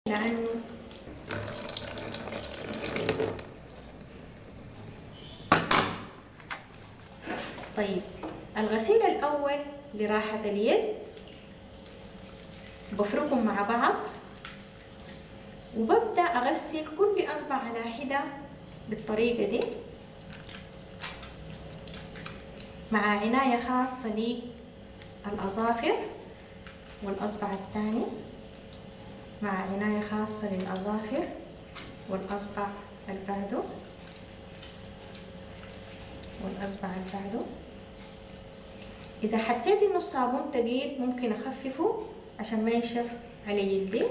لأنه طيب الغسيل الأول لراحة اليد بفركهم مع بعض وببدأ أغسل كل أصبع على حدة بالطريقة دي مع عناية خاصة للأظافر والأصبع الثاني مع عناية خاصة للأظافر والأصبع اللي بعده والأصبع اللي بعده إذا حسيت إنه الصابون تقيل ممكن أخففه عشان ما ينشف على جلدي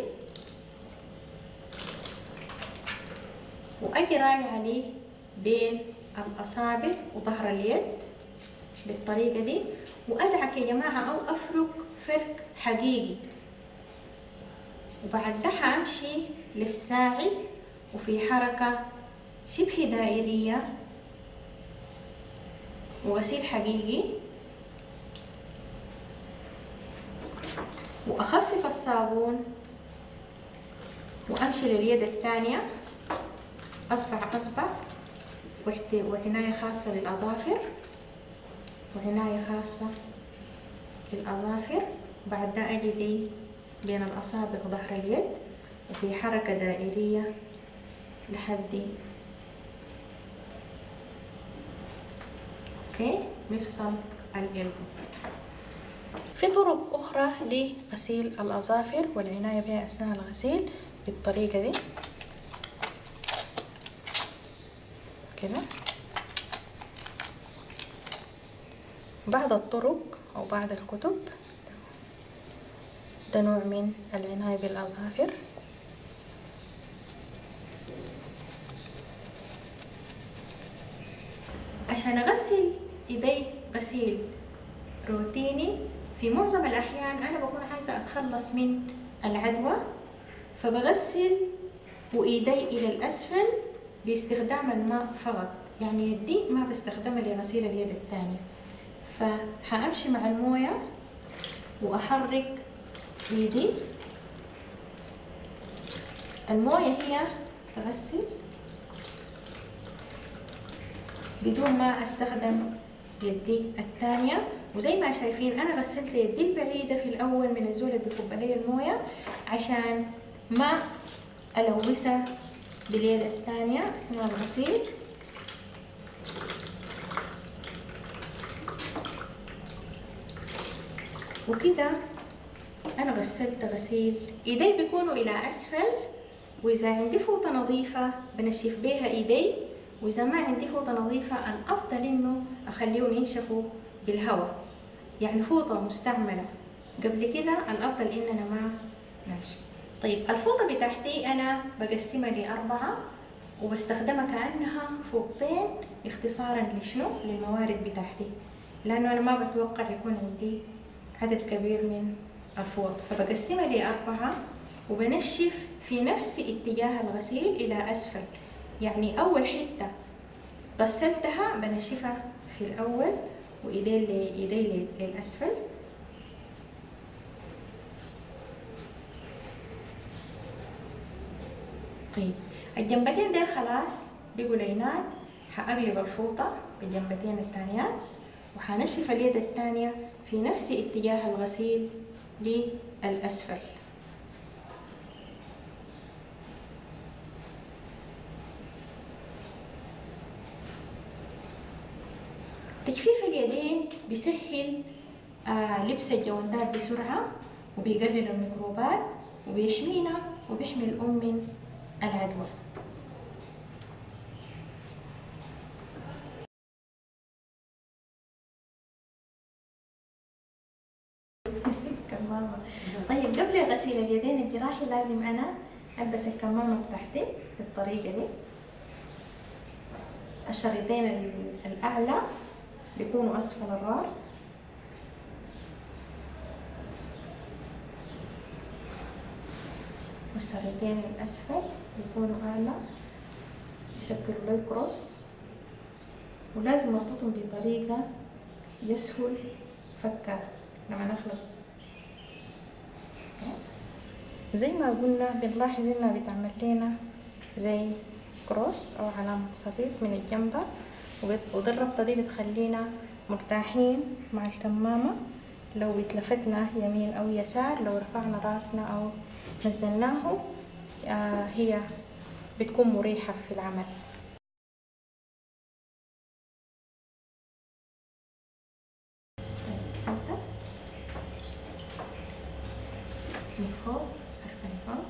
وأجي راي عليه بين الأصابع وظهر اليد بالطريقة دي وأدعك يا جماعة أو أفرك فرك حقيقي وبعد ده حأمشي للساعد وفي حركة شبه دائرية وغسيل حقيقي وأخفف الصابون وأمشي لليد الثانية أصبع أصبع وعناية خاصة للأظافر وعناية خاصة للأظافر بعد ده أجي لي بين الأصابع وظهر اليد وفي حركة دائرية لحد أوكي مفصل الإلبو في طرق أخرى لغسيل الأظافر والعناية بها أثناء الغسيل بالطريقة دي كده بعض الطرق أو بعض الكتب ده نوع من العناية بالأظافر عشان أغسل إيدي غسيل روتيني في معظم الأحيان أنا بكون عايزة أتخلص من العدوى فبغسل وإيدي إلى الأسفل باستخدام الماء فقط يعني يدي ما بستخدمها لغسيل اليد الثانية فحأمشي مع الموية وأحرك ايدي الموية هي تغسل بدون ما استخدم يدي الثانية وزي ما شايفين انا غسلت يدي البعيدة في الاول من الزول اللي بيكب علي الموية عشان ما الوثها باليد الثانية اثناء الغسيل وكده أنا غسلت غسيل إيدي بيكونوا إلى أسفل وإذا عندي فوطة نظيفة بنشف بيها إيدي وإذا ما عندي فوطة نظيفة الأفضل إنه أخليهم ينشفوا بالهواء يعني فوطة مستعملة قبل كده الأفضل إن أنا ما ناشف طيب الفوطة بتاعتي أنا بقسمها لأربعة وبستخدمها كأنها فوطتين اختصارا لشنو؟ للموارد بتاعتي لأنه أنا ما بتوقع يكون عندي عدد كبير من الفوط فبقسمها لأربعة وبنشف في نفس اتجاه الغسيل إلى أسفل يعني أول حتة غسلتها بنشفها في الأول وإيدي إيدي للأسفل طيب الجنبتين ديل خلاص بقوا لينات حأقلب الفوطة بالجنبتين التانيات وحنشف اليد الثانية في نفس اتجاه الغسيل للأسفل تجفيف اليدين بيسهل آه لبس الجوندات بسرعة وبيقلل الميكروبات وبيحمينا وبيحمي الأم من العدوى كمامة طيب قبل غسيل اليدين الجراحي لازم أنا ألبس الكمامة بتاعتي بالطريقة دي الشريطين الأعلى بيكونوا أسفل الرأس والشريطين الأسفل بيكونوا أعلى يشكلوا لي كروس ولازم أربطهم بطريقة يسهل فكها لما نخلص زي ما قلنا بنلاحظ انها بتعمل لنا زي كروس او علامة صليب من الجنب ودي الربطة دي بتخلينا مرتاحين مع الكمامة لو اتلفتنا يمين او يسار لو رفعنا راسنا او نزلناه آه هي بتكون مريحة في العمل من فوق عارفة من فوق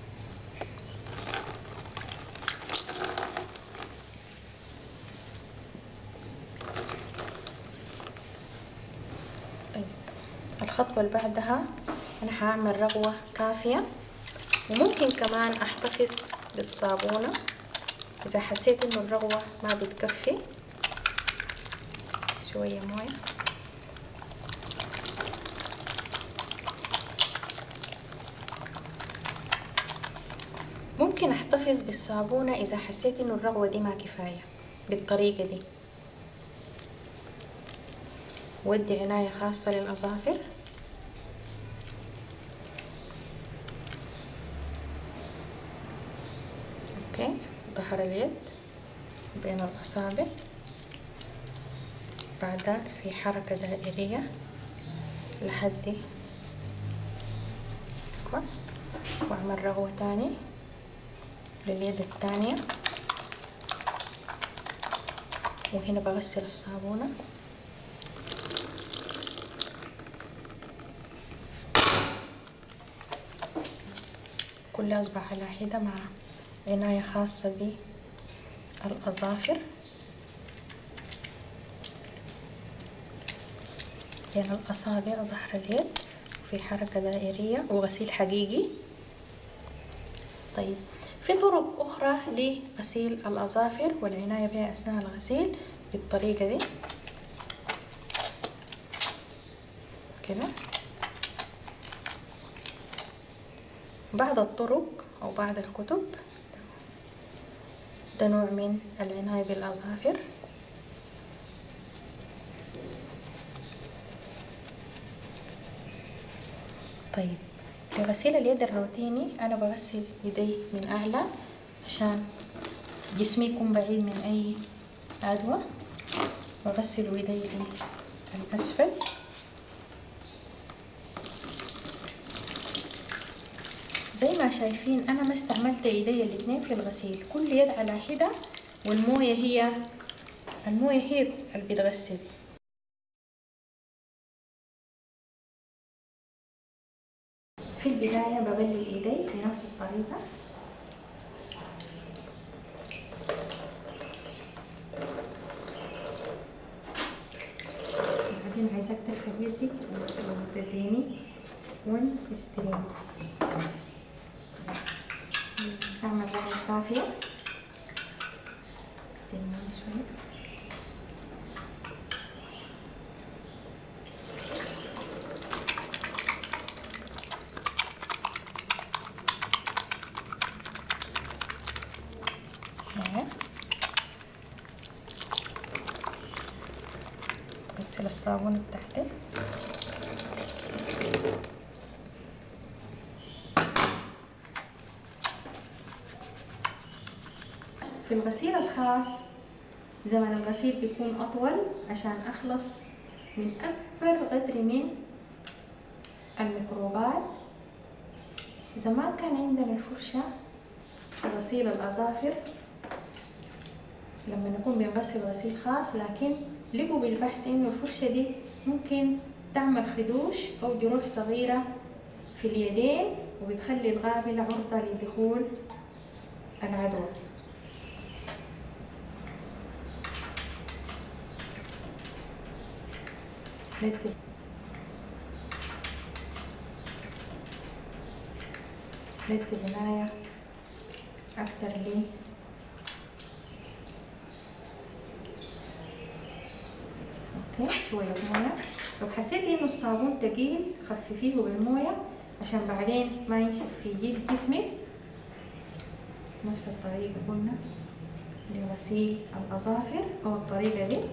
طيب الخطوة اللي بعدها أنا هعمل رغوة كافية وممكن كمان أحتفظ بالصابونة إذا حسيت إنه الرغوة ما بتكفي شوية موية ممكن احتفظ بالصابونة اذا حسيت انه الرغوة دي ما كفاية بالطريقة دي ودي عناية خاصة للأظافر اوكي ظهر اليد بين الأصابع بعد ذاك في حركة دائرية لحد واعمل رغوة تاني لليد الثانية وهنا بغسل الصابونة كل أصبع على حدة مع عناية خاصة بالأظافر بين يعني الأصابع وظهر اليد في حركة دائرية وغسيل حقيقي طيب في طرق أخرى لغسيل الأظافر والعناية بها أثناء الغسيل بالطريقة دي كده بعض الطرق أو بعض الكتب ده نوع من العناية بالأظافر طيب لغسيل اليد الروتيني أنا بغسل يدي من أعلى عشان جسمي يكون بعيد من أي عدوى بغسل يدي من الأسفل زي ما شايفين أنا ما استعملت يدي الاتنين في الغسيل كل يد على حدة والموية هي الموية هي اللي بتغسل في البداية ببلل ايدي بنفس الطريقة بعدين عايزاك ترفع يدك وتديني ون استرين اعمل رغوة كافية شوية غسل الصابون بتاعتي في الغسيل الخاص زمن الغسيل بيكون أطول عشان أخلص من أكبر قدر من الميكروبات إذا ما كان عندنا الفرشة في غسيل الأظافر لما نكون بنغسل غسيل خاص لكن لقوا بالبحث انه الفرشة دي ممكن تعمل خدوش او جروح صغيرة في اليدين وبتخلي الغابلة عرضة لدخول العدوى نكتب نكتب عناية أكتر ليه اوكي شوية موية لو حسيتي انه الصابون تقيل خففيه بالموية عشان بعدين ما ينشف في جلد جسمك نفس الطريقة قلنا لغسيل الأظافر أو الطريقة دي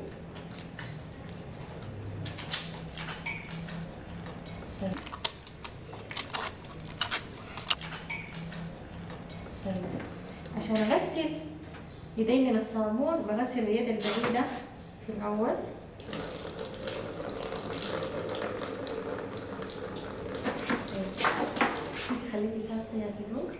طيب عشان اغسل ايدي من الصابون بغسل اليد البعيدة في الاول طيب. خليكي ثابتة يا سلوك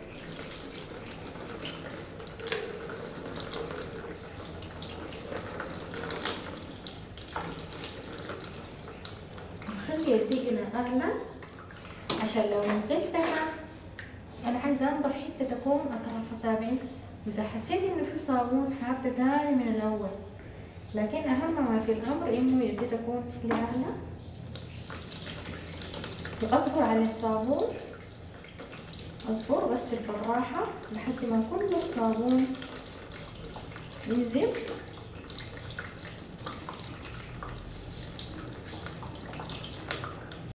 خلي يديك هنا أعلى عشان لو نزلتها أنا عايزة أنضف حتة تكون أطراف أصابعي إذا حسيت إنه في صابون حابة تاني من الأول لكن أهم ما في الأمر إنه يدي تكون لأعلى وأصبر على الصابون أصبر بس بالراحة لحد ما كل الصابون ينزل